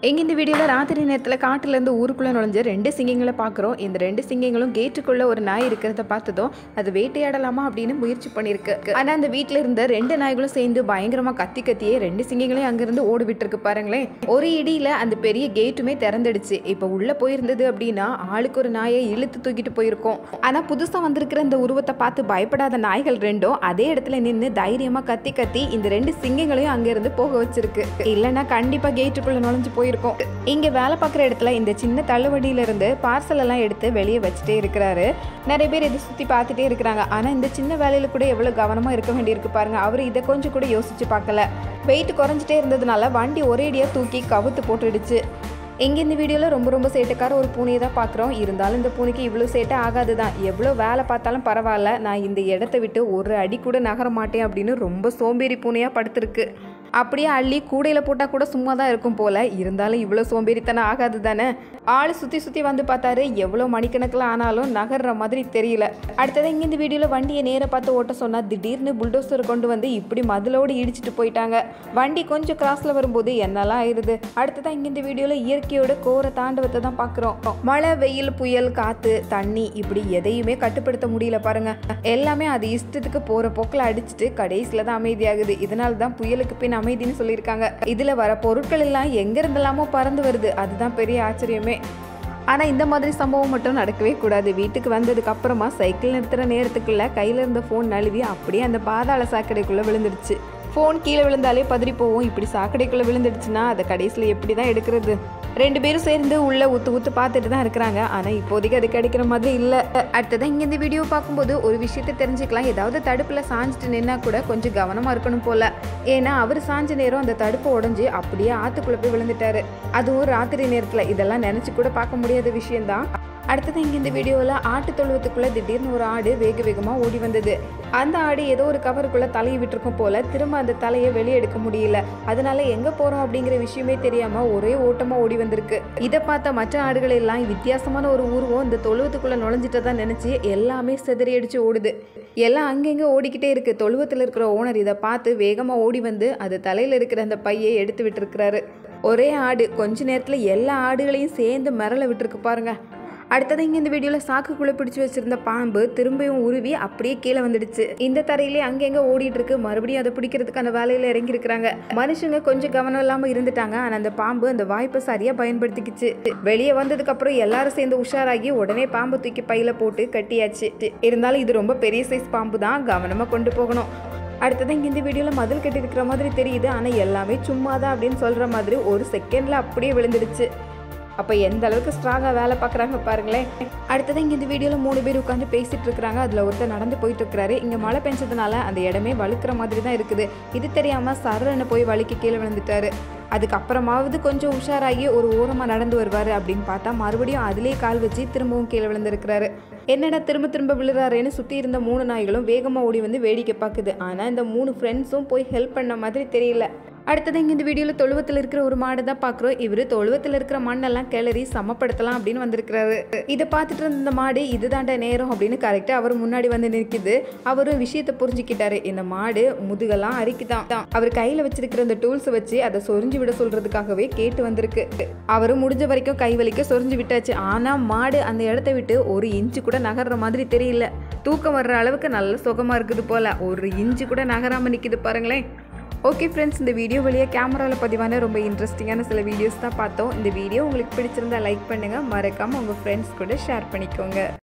எங்க இந்த வீடியோவில் ராத்திரி நேரத்தில் காட்டுலேருந்து ஊருக்குள்ளே நுழைஞ்ச ரெண்டு சிங்கங்களை பார்க்குறோம் இந்த ரெண்டு சிங்கங்களும் கேட்டுக்குள்ளே ஒரு நாய் இருக்கிறத பார்த்ததும் அது வேட்டையாடலாமா அப்படின்னு முயற்சி பண்ணியிருக்கு ஆனால் அந்த வீட்டில் இருந்த ரெண்டு நாய்களும் சேர்ந்து பயங்கரமாக கத்தி கத்தியே ரெண்டு சிங்கங்களையும் அங்கேருந்து ஓடி விட்டுருக்கு பாருங்களேன் ஒரு இடியில் அந்த பெரிய கேட்டுமே திறந்துடுச்சு இப்போ உள்ளே போயிருந்தது அப்படின்னா ஆளுக்கு ஒரு நாயை இழுத்து தூக்கிட்டு போயிருக்கோம் ஆனால் புதுசாக வந்திருக்கிற இந்த உருவத்தை பார்த்து பயப்படாத நாய்கள் ரெண்டும் அதே இடத்துல நின்று தைரியமாக கத்தி கத்தி இந்த ரெண்டு சிங்கங்களையும் அங்கேருந்து போக வச்சிருக்கு இல்லைன்னா கண்டிப்பாக கேட்டுக்குள்ளே நுழைஞ்சு போயிருக்கும் இங்கே வேலை பார்க்குற இடத்துல இந்த சின்ன தள்ளுவண்டியில இருந்து பார்சல் எல்லாம் எடுத்து வெளியே வச்சுட்டே இருக்கிறாரு நிறைய பேர் இதை சுற்றி பார்த்துட்டே இருக்கிறாங்க ஆனால் இந்த சின்ன வேலையில கூட எவ்வளோ கவனமாக இருக்க வேண்டியிருக்கு பாருங்க அவர் இதை கொஞ்சம் கூட யோசிச்சு பார்க்கல வெயிட் குறைஞ்சிட்டே இருந்ததுனால வண்டி ஒரேடியாக தூக்கி கவுத்து போட்டுடுச்சு இங்கே இந்த வீடியோவில் ரொம்ப ரொம்ப சேட்டைக்கார ஒரு பூனையை தான் பார்க்குறோம் இருந்தாலும் இந்த பூனைக்கு இவ்வளோ சேட்டை ஆகாது தான் எவ்வளோ வேலை பார்த்தாலும் பரவாயில்ல நான் இந்த இடத்த விட்டு ஒரு அடி கூட நகர மாட்டேன் அப்படின்னு ரொம்ப சோம்பேறி பூனையாக படுத்திருக்கு அப்படியே அள்ளி கூடையில் போட்டால் கூட சும்மா தான் இருக்கும் போல இருந்தாலும் இவ்வளோ சோம்பேறித்தனம் ஆகாது தானே ஆள் சுற்றி சுற்றி வந்து பார்த்தாரு எவ்வளோ மணிக்கணக்கில் ஆனாலும் நகர்ற மாதிரி தெரியல அடுத்தது இங்கே இந்த வீடியோவில் வண்டியை நேராக பார்த்து ஓட்ட சொன்னால் திடீர்னு புல்டோசர் கொண்டு வந்து இப்படி மதிலோடு இடிச்சிட்டு போயிட்டாங்க வண்டி கொஞ்சம் கிராஸில் வரும்போது என்னெல்லாம் ஆயிடுது அடுத்ததான் இங்கே இந்த வீடியோவில் இயற்கையோட கோர தாண்டவத்தை தான் பார்க்குறோம் மழை வெயில் புயல் காற்று தண்ணி இப்படி எதையுமே கட்டுப்படுத்த முடியல பாருங்க எல்லாமே அது இஷ்டத்துக்கு போகிற போக்கில் அடிச்சுட்டு கடைசியில் தான் அமைதியாகுது இதனால தான் புயலுக்கு பின் அமைதின்னு சொல்லியிருக்காங்க இதில் வர பொருட்கள் எல்லாம் எங்கேருந்தெல்லாமோ பறந்து வருது அதுதான் பெரிய ஆச்சரியமே ஆனால் இந்த மாதிரி சம்பவம் மட்டும் நடக்கவே கூடாது வீட்டுக்கு வந்ததுக்கு அப்புறமா சைக்கிள் நிறுத்துகிற நேரத்துக்குள்ள கையில் இருந்த ஃபோன் நழுவி அப்படியே அந்த பாதாள சாக்கடைக்குள்ளே விழுந்துடுச்சு ஃபோன் கீழே விழுந்தாலே பதறி போவோம் இப்படி சாக்கடைக்குள்ளே விழுந்துடுச்சுன்னா அதை கடைசியில் எப்படி தான் எடுக்கிறது ரெண்டு பேரும் சேர்ந்து உள்ள ஊத்து ஊத்து பார்த்துட்டு தான் இருக்கிறாங்க ஆனால் இப்போதைக்கு அது கிடைக்கிற மாதிரி இல்லை அடுத்ததான் இங்கே இந்த வீடியோ பார்க்கும்போது ஒரு விஷயத்தை தெரிஞ்சுக்கலாம் ஏதாவது தடுப்பில் சாஞ்சிட்டு நின்னா கூட கொஞ்சம் கவனமாக இருக்கணும் போல ஏன்னா அவர் சாஞ்ச நேரம் அந்த தடுப்பு உடஞ்சி அப்படியே ஆற்றுக்குள்ளே போய் விழுந்துட்டாரு அதுவும் ராத்திரி நேரத்தில் இதெல்லாம் நினச்சி கூட பார்க்க முடியாத விஷயம்தான் அடுத்தது இங்கே இந்த வீடியோவில் ஆட்டு தொழுவத்துக்குள்ளே திடீர்னு ஒரு ஆடு வேக வேகமாக ஓடி வந்தது அந்த ஆடு ஏதோ ஒரு கவருக்குள்ளே தலையை விட்டுருக்கும் போல திரும்ப அந்த தலையை வெளியே எடுக்க முடியல அதனால எங்கே போகிறோம் அப்படிங்கிற விஷயமே தெரியாமல் ஒரே ஓட்டமாக ஓடி வந்திருக்கு இதை பார்த்த மற்ற ஆடுகள் எல்லாம் வித்தியாசமான ஒரு உருவம் இந்த தொழுவத்துக்குள்ளே நுழைஞ்சிட்டதா நினச்சி எல்லாமே சிதறி அடிச்சு ஓடுது எல்லாம் அங்கங்கே ஓடிக்கிட்டே இருக்கு தொழுவத்தில் இருக்கிற ஓனர் இதை பார்த்து வேகமாக ஓடி வந்து அது தலையில் இருக்கிற அந்த பையை எடுத்து விட்டுருக்கிறாரு ஒரே ஆடு கொஞ்ச நேரத்தில் எல்லா ஆடுகளையும் சேர்ந்து மிரள விட்டுருக்கு பாருங்க அடுத்தது இங்கே இந்த வீடியோவில் சாக்குக்குள்ளே பிடிச்சி வச்சிருந்த பாம்பு திரும்பியும் உருவி அப்படியே கீழே வந்துடுச்சு இந்த தரையிலே அங்கங்கே ஓடிட்டு இருக்கு மறுபடியும் அதை பிடிக்கிறதுக்கு அந்த வேலையில் இறங்கி இருக்கிறாங்க மனுஷங்க கொஞ்சம் கவனம் இல்லாமல் இருந்துட்டாங்க ஆனால் அந்த பாம்பு அந்த வாய்ப்பை சரியாக பயன்படுத்திக்கிச்சு வெளியே வந்ததுக்கு அப்புறம் எல்லாரும் சேர்ந்து உஷாராகி உடனே பாம்பு தூக்கி பையில போட்டு கட்டியாச்சு இருந்தாலும் இது ரொம்ப பெரிய சைஸ் பாம்பு தான் கவனமாக கொண்டு போகணும் அடுத்தது இங்கே இந்த வீடியோவில் மதில் கட்டி இருக்கிற மாதிரி தெரியுது ஆனால் எல்லாமே சும்மா தான் அப்படின்னு சொல்கிற மாதிரி ஒரு செகண்டில் அப்படியே விழுந்துடுச்சு அப்போ எந்த அளவுக்கு ஸ்ட்ராங்காக வேலை பார்க்குறாங்க பாருங்களேன் அடுத்தது இங்கே இந்த வீடியோவில் மூணு பேர் உட்காந்து பேசிகிட்டு இருக்கிறாங்க அதில் ஒருத்தர் நடந்து போயிட்டு இருக்கிறாரு இங்கே மழை பெஞ்சதுனால அந்த இடமே வழுக்கிற மாதிரி தான் இருக்குது இது தெரியாமல் சரன்னு போய் வலிக்கு கீழே விழுந்துட்டாரு அதுக்கப்புறமாவது கொஞ்சம் உஷாராகி ஒரு ஓரமாக நடந்து வருவார் அப்படின்னு பார்த்தா மறுபடியும் அதிலே கால் வச்சு திரும்பவும் கீழே விழுந்திருக்கிறாரு என்னடா திரும்ப திரும்ப விழுறாருன்னு சுற்றி இருந்த மூணு நாய்களும் வேகமாக ஓடி வந்து வேடிக்கை பார்க்குது ஆனால் இந்த மூணு ஃப்ரெண்ட்ஸும் போய் ஹெல்ப் பண்ண மாதிரி தெரியல அடுத்தது இங்கே இந்த வீடியோவில் தொழுவத்தில் இருக்கிற ஒரு மாடை தான் பார்க்குறோம் இவர் தொழுவத்தில் இருக்கிற மண்ணெல்லாம் கிளறி சமப்படுத்தலாம் அப்படின்னு வந்திருக்கிறாரு இதை பார்த்துட்டு இருந்த இந்த மாடு இதுதான்டா நேரம் அப்படின்னு கரெக்டாக அவர் முன்னாடி வந்து நிற்கிது அவரும் விஷயத்தை புரிஞ்சுக்கிட்டாரு இந்த மாடு முதுகெல்லாம் அரிக்குதான் அவர் கையில் வச்சிருக்கிற அந்த டூல்ஸை வச்சு அதை சொரிஞ்சு விட சொல்றதுக்காகவே கேட்டு வந்திருக்கு அவரும் முடிஞ்ச வரைக்கும் கை வலிக்க சொரிஞ்சு விட்டாச்சு ஆனால் மாடு அந்த இடத்த விட்டு ஒரு இன்ச்சு கூட நகர்ற மாதிரி தெரியல தூக்கம் வர்ற அளவுக்கு நல்ல சுகமாக இருக்குது போல ஒரு இன்ச்சு கூட நகராமல் நிற்கிது பாருங்களேன் ஓகே ஃப்ரெண்ட்ஸ் இந்த வீடியோ வழியாக கேமராவில் பதிவான ரொம்ப இன்ட்ரெஸ்டிங்கான சில வீடியோஸ் தான் பார்த்தோம் இந்த வீடியோ உங்களுக்கு பிடிச்சிருந்தா லைக் பண்ணுங்கள் மறக்காமல் உங்கள் ஃப்ரெண்ட்ஸ் கூட ஷேர் பண்ணிக்கோங்க